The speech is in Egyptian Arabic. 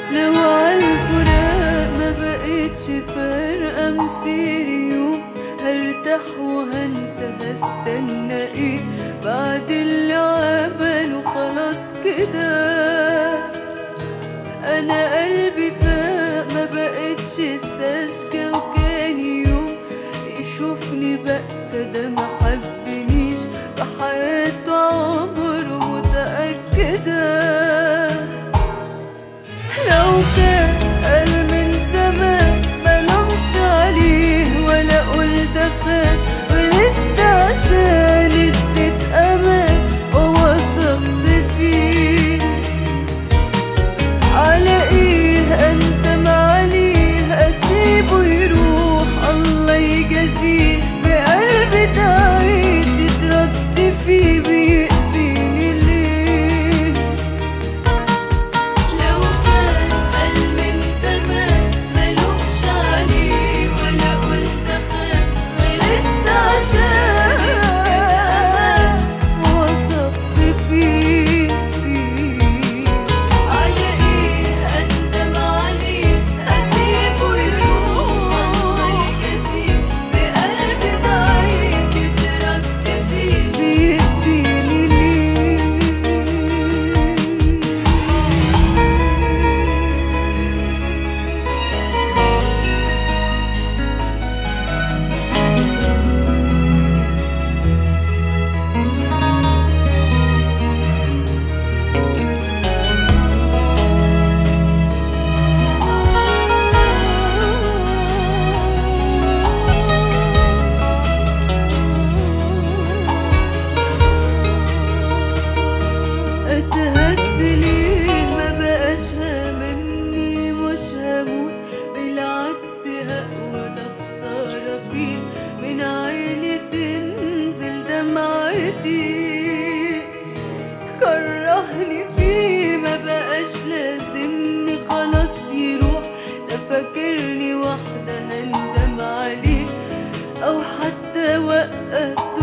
لو عالفراق ما بقتش فارقة مسير يوم هرتاح وهنسى هستنى ايه بعد اللي عمله خلاص كده انا قلبي فاق ما بقتش ساذجة وكان يوم يشوفني بأسى ده ما حبنيش بحياته عمره متأكدة لو كان قال من زمان ملومش عليه ولا اقول ده خان ولدت عشان اديت امان ووثقت فيه على ايه انت عليه اسيبه يروح الله يجازيه بقلبي دعيت تترد فيه بيأذيني ليه لو كان قال من زمان ملومش عليه ولا قلت خان ولدت عشان كده وثقت فيه على ايه اندم عليه اسيبه يروح الله يجازيه بقلبي ضعيف يترد فيه بيأذيني ليه اتهز ليه ما بقاش هاممني مش هموت بالعكس هقوى ده خسارة فيه من عيني تنزل دمعتي كرهني فيه ما بقاش لازمني خلاص يروح ده فاكرني واحدة هندم عليه او حتى وقف